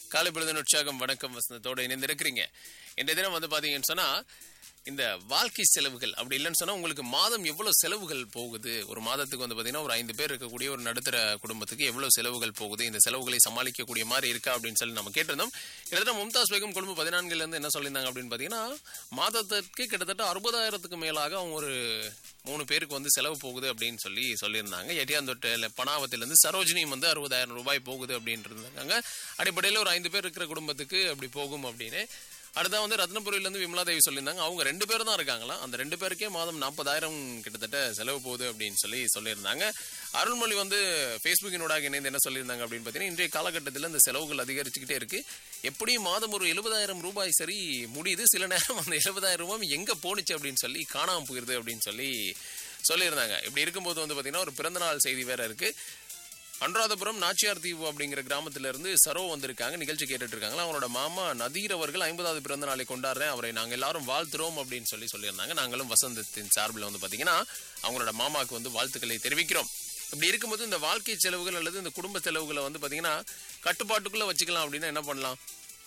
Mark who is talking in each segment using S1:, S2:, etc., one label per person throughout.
S1: காலை பொழுதின் உற்சாகம் வணக்கம் வசந்தத்தோடு இணைந்திருக்கிறீங்க இந்த தினம் வந்து பாத்தீங்கன்னு சொன்னா இந்த வாழ்க்கை செலவுகள் அப்படி இல்லைன்னு சொன்னா உங்களுக்கு மாதம் எவ்வளவு செலவுகள் போகுது ஒரு மாதத்துக்கு வந்து பாத்தீங்கன்னா ஒரு ஐந்து பேர் இருக்கக்கூடிய ஒரு நடுத்தர குடும்பத்துக்கு எவ்வளவு செலவுகள் போகுது இந்த செலவுகளை சமாளிக்கக்கூடிய மாதிரி இருக்கா அப்படின்னு சொல்லி நம்ம கேட்டிருந்தோம் கிட்டத்தட்ட மும்தாஸ் பேகம் குடும்பம் பதினான்குல இருந்து என்ன சொல்லியிருந்தாங்க அப்படின்னு பாத்தீங்கன்னா மாதத்திற்கு கிட்டத்தட்ட அறுபதாயிரத்துக்கு மேலாக அவங்க ஒரு மூணு பேருக்கு வந்து செலவு போகுது அப்படின்னு சொல்லி சொல்லியிருந்தாங்க எட்டியாந்தொட்டு பணாவத்திலிருந்து சரோஜினியும் வந்து அறுபதாயிரம் ரூபாய் போகுது அப்படின்னு இருந்தாங்க அடிப்படையில் ஒரு ஐந்து பேர் இருக்கிற குடும்பத்துக்கு அப்படி போகும் அப்படின்னு அடுத்தா வந்து ரத்னபுரியிலேருந்து விமலா தேவி சொல்லியிருந்தாங்க அவங்க ரெண்டு பேர் தான் இருக்காங்களாம் அந்த ரெண்டு பேருக்கே மாதம் நாற்பதாயிரம் கிட்டத்தட்ட செலவு போகுது அப்படின்னு சொல்லி சொல்லியிருந்தாங்க அருள்மொழி வந்து ஃபேஸ்புக்கினோடாக இணைந்து என்ன சொல்லியிருந்தாங்க அப்படின்னு பார்த்தீங்கன்னா இன்றைய காலகட்டத்தில் இந்த செலவுகள் அதிகரிச்சுக்கிட்டே இருக்கு எப்படியும் மாதம் ஒரு எழுபதாயிரம் ரூபாய் சரி முடியுது சில நேரம் அந்த எழுபதாயிரம் ரூபாய் எங்கே போணுச்சு அப்படின்னு சொல்லி காணாமல் போயிருது அப்படின்னு சொல்லி சொல்லியிருந்தாங்க இப்படி இருக்கும்போது வந்து பார்த்தீங்கன்னா ஒரு பிறந்தநாள் செய்தி வேற இருக்கு அனுராதபுரம் நாச்சியார் தீவு அப்படிங்கிற கிராமத்துல இருந்து சரோ வந்திருக்காங்க நிகழ்ச்சி கேட்டுட்டு இருக்காங்க அவங்களோட மாமா நதீர் அவர்கள் ஐம்பதாவது பிறந்த நாளை கொண்டாடுறேன் அவரை நாங்க எல்லாரும் வாழ்த்துறோம் அப்படின்னு சொல்லி சொல்லியிருந்தாங்க நாங்களும் வசந்தத்தின் சார்பில் வந்து பாத்தீங்கன்னா அவங்களோட மாமாவுக்கு வந்து வாழ்த்துக்களை தெரிவிக்கிறோம் இப்படி இருக்கும்போது இந்த வாழ்க்கை செலவுகள் அல்லது இந்த குடும்ப செலவுகளை வந்து பாத்தீங்கன்னா கட்டுப்பாட்டுக்குள்ள வச்சுக்கலாம் அப்படின்னா என்ன பண்ணலாம்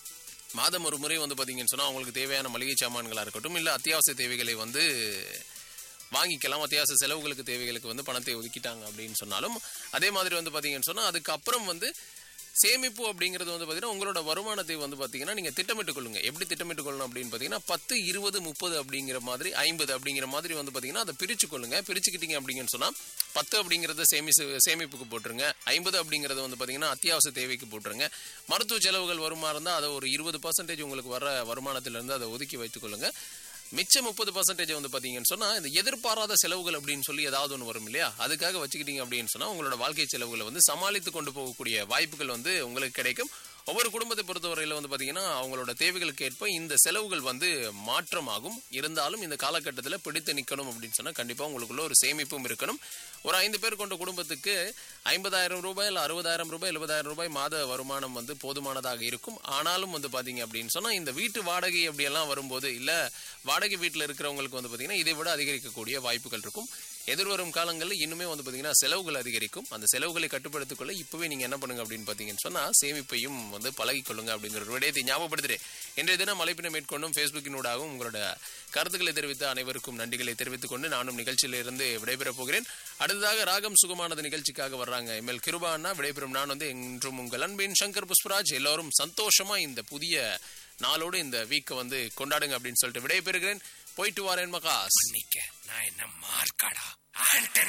S1: மாதம் ஒரு முறை வந்து பாத்தீங்கன்னு சொன்னா அவங்களுக்கு தேவையான மளிகை சாமான்களா இருக்கட்டும் இல்ல அத்தியாவசிய தேவைகளை வந்து வாங்கிக்கலாம் அத்தியாவசிய செலவுகளுக்கு தேவைகளுக்கு வந்து பணத்தை ஒதுக்கிட்டாங்க அப்படின்னு சொன்னாலும் அதே மாதிரி வந்து பார்த்தீங்கன்னு சொன்னால் அதுக்கப்புறம் வந்து சேமிப்பு அப்படிங்கிறது வந்து பார்த்தீங்கன்னா உங்களோட வருமானத்தை வந்து பார்த்தீங்கன்னா நீங்கள் திட்டமிட்டு கொள்ளுங்க எப்படி திட்டமிட்டு கொள்ளணும் அப்படின்னு பார்த்தீங்கன்னா பத்து இருபது முப்பது அப்படிங்கிற மாதிரி ஐம்பது அப்படிங்கிற மாதிரி வந்து பார்த்தீங்கன்னா அதை பிரிச்சு கொள்ளுங்க பிரிச்சுக்கிட்டீங்க அப்படிங்கன்னு சொன்னால் பத்து அப்படிங்கிறத சேமி சேமிப்புக்கு போட்டுருங்க ஐம்பது அப்படிங்கிறத வந்து பார்த்தீங்கன்னா அத்தியாவசிய தேவைக்கு போட்டுருங்க மருத்துவ செலவுகள் வருமா இருந்தால் அதை ஒரு இருபது பர்சன்டேஜ் உங்களுக்கு வர வருமானத்திலிருந்து அதை ஒதுக்கி வைத்துக்கொள்ளுங்க மிச்சம் முப்பது பர்சன்டேஜ் வந்து பாத்தீங்கன்னு சொன்னா இந்த எதிர்பாராத செலவுகள் அப்படின்னு சொல்லி ஏதாவது ஒன்று வரும் இல்லையா அதுக்காக வச்சுக்கிட்டீங்க அப்படின்னு சொன்னா உங்களோட வாழ்க்கை செலவுகளை வந்து சமாளித்து கொண்டு போகக்கூடிய வாய்ப்புகள் வந்து உங்களுக்கு கிடைக்கும் ஒவ்வொரு குடும்பத்தை பொறுத்தவரையில வந்து பாத்தீங்கன்னா அவங்களோட தேவைகளுக்கு ஏற்ப இந்த செலவுகள் வந்து மாற்றமாகும் இருந்தாலும் இந்த காலகட்டத்தில் பிடித்து நிக்கணும் அப்படின்னு சொன்னா கண்டிப்பா உங்களுக்குள்ள ஒரு சேமிப்பும் இருக்கணும் ஒரு ஐந்து பேர் கொண்ட குடும்பத்துக்கு ஐம்பதாயிரம் ரூபாய் இல்லை அறுபதாயிரம் ரூபாய் எழுபதாயிரம் ரூபாய் மாத வருமானம் வந்து போதுமானதாக இருக்கும் ஆனாலும் வந்து பாத்தீங்க அப்படின்னு சொன்னா இந்த வீட்டு வாடகை அப்படியெல்லாம் வரும்போது இல்ல வாடகை வீட்டில் இருக்கிறவங்களுக்கு வந்து பாத்தீங்கன்னா இதை விட அதிகரிக்கக்கூடிய வாய்ப்புகள் இருக்கும் எதிர்வரும் காலங்களில் இன்னுமே வந்து பாத்தீங்கன்னா செலவுகள் அதிகரிக்கும் அந்த செலவுகளை கட்டுப்படுத்திக் கொள்ள இப்பவே நீங்க என்ன பண்ணுங்க அப்படின்னு பாத்தீங்கன்னு சொன்னா சேமிப்பையும் வந்து பழகிக் கொள்ளுங்க அப்படிங்கிற ஒரு விடயத்தை ஞாபகப்படுத்துறேன் இன்றைய தினம் அழைப்பினை மேற்கொண்டும் ஃபேஸ்புக்கினூடாகவும் உங்களோட கருத்துக்களை தெரிவித்த அனைவருக்கும் நன்றிகளை தெரிவித்துக் கொண்டு நானும் நிகழ்ச்சியிலிருந்து விடைபெறப் போகிறேன் அடுத்ததாக ராகம் சுகமானது நிகழ்ச்சிக்காக வர்றாங்க எம்எல் கிருபா அண்ணா விடைபெறும் நான் வந்து என்றும் உங்கள் அன்பின் சங்கர் புஷ்பராஜ் எல்லாரும் சந்தோஷமா இந்த புதிய நாளோடு இந்த வீக்கை வந்து கொண்டாடுங்க அப்படின்னு சொல்லிட்டு விடைபெறுகிறேன் போயிட்டு வரேன் மகாஸ்
S2: நிக்க நான் என்ன மார்க்காடா ஆண்டனி